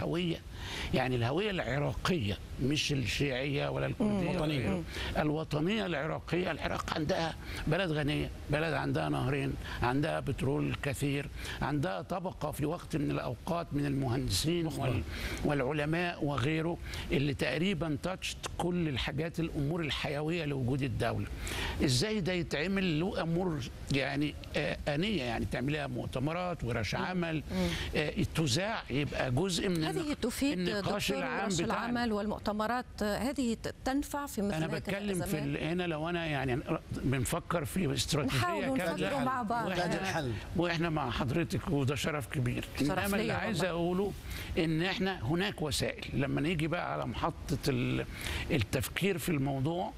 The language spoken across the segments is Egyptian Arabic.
الهويه يعني الهويه العراقيه مش الشيعيه ولا الكرديه الوطنيه الوطنيه العراقيه العراق عندها بلد غنيه بلد عندها نهرين عندها بترول كثير عندها طبقه في وقت من الاوقات من المهندسين وال والعلماء وغيره اللي تقريبا تاتشت كل الحاجات الامور الحيويه لوجود الدوله ازاي ده يتعمل له امور يعني آه انيه يعني تعملها مؤتمرات ورش عمل آه تذاع يبقى جزء من هذه تفيد النقاش دكتور العام ورش بتاعنا العمل والمؤتمرات هذه تنفع في مثل انا هيك بتكلم في الأزمات؟ ال- هنا لو انا يعني بنفكر في استراتيجيه نحاول كاملة. نفكروا مع بعض. إنتاج واحنا, الحل. واحنا مع حضرتك وده شرف كبير شرف انما اللي ليا عايز والله. اقوله ان احنا هناك وسائل لما نيجي بقى على محطه ال- التفكير في الموضوع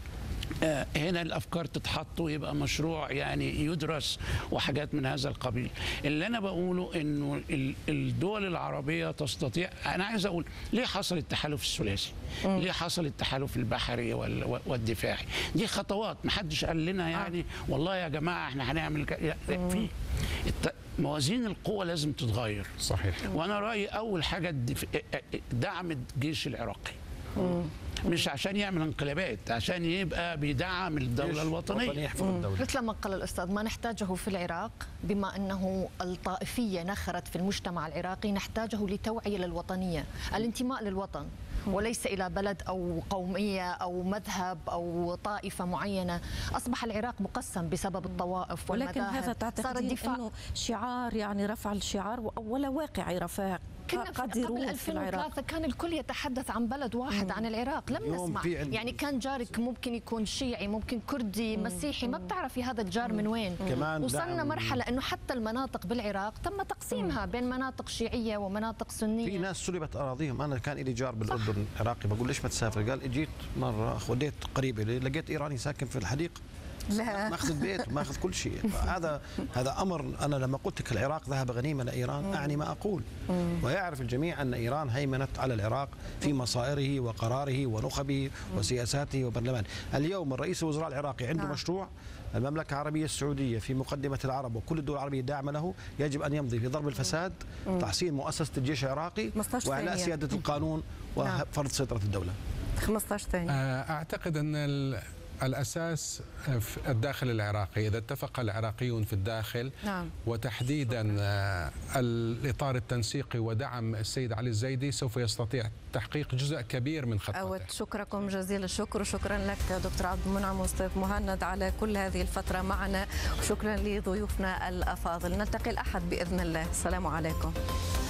آه، هنا الافكار تتحط ويبقى مشروع يعني يدرس وحاجات من هذا القبيل اللي انا بقوله انه ال- الدول العربيه تستطيع انا عايز اقول ليه حصل التحالف الثلاثي ليه حصل التحالف البحري وال- والدفاعي دي خطوات محدش قال لنا يعني والله يا جماعه احنا هنعمل ك- لا، لا، في الت- موازين القوى لازم تتغير صحيح وانا رايي اول حاجه الدف- دعم الجيش العراقي مش عشان يعمل انقلابات عشان يبقى بيدعم الدوله وطني الوطنيه يحفظ الدولة مثل ما قال الأستاذ ما نحتاجه في العراق بما أنه الطائفية نخرت في المجتمع العراقي نحتاجه لتوعية للوطنية الانتماء للوطن وليس إلى بلد أو قومية أو مذهب أو طائفة معينة أصبح العراق مقسم بسبب الطوائف ولكن والمذاهب هذا صار تعتقدين الدفاع انه شعار يعني رفع الشعار و- ولا واقعي رفع كنا في قد قبل يروج في العراق 2003 كان الكل يتحدث عن بلد واحد عن العراق لم اليوم نسمع في عند- يعني كان جارك ممكن يكون شيعي ممكن كردي مسيحي ما بتعرفي هذا الجار من وين كمان وصلنا دعم- مرحلة أنه حتى المناطق بالعراق تم تقسيمها بين مناطق شيعية ومناطق سنية في ناس سلبت اراضيهم انا كان لي جار بالاردن عراقي بقول ليش ما تسافر قال اجيت مره وديت قريبه لي لقيت ايراني ساكن في الحديقه لا ماخذ البيت وماخذ كل شيء هذا هذا امر انا لما قلت لك العراق ذهب غنيمه لايران اعني ما اقول ويعرف الجميع ان ايران هيمنت على العراق في مصائره وقراره ونخبه وسياساته وبرلمانه اليوم الرئيس الوزراء العراقي عنده نعم. مشروع المملكة العربية السعودية في مقدمة العرب وكل الدول العربية داعمة له يجب أن يمضي في ضرب الفساد تحسين مؤسسة الجيش العراقي 15 وإعلاء ثانية. سيادة القانون نعم. وفرض سيطرة الدولة 15 ثانية آه، اعتقد ان ال- الاساس في الداخل العراقي اذا اتفق العراقيون في الداخل نعم. وتحديدا آه، الاطار التنسيقي ودعم السيد علي الزيدي سوف يستطيع تحقيق جزء كبير من خطته أود شكركم جزيل الشكر وشكرا لك دكتور عبد المنعم واستاذ مهند على كل هذه الفترة معنا وشكرا لضيوفنا الأفاضل نلتقي الأحد بإذن الله السلام عليكم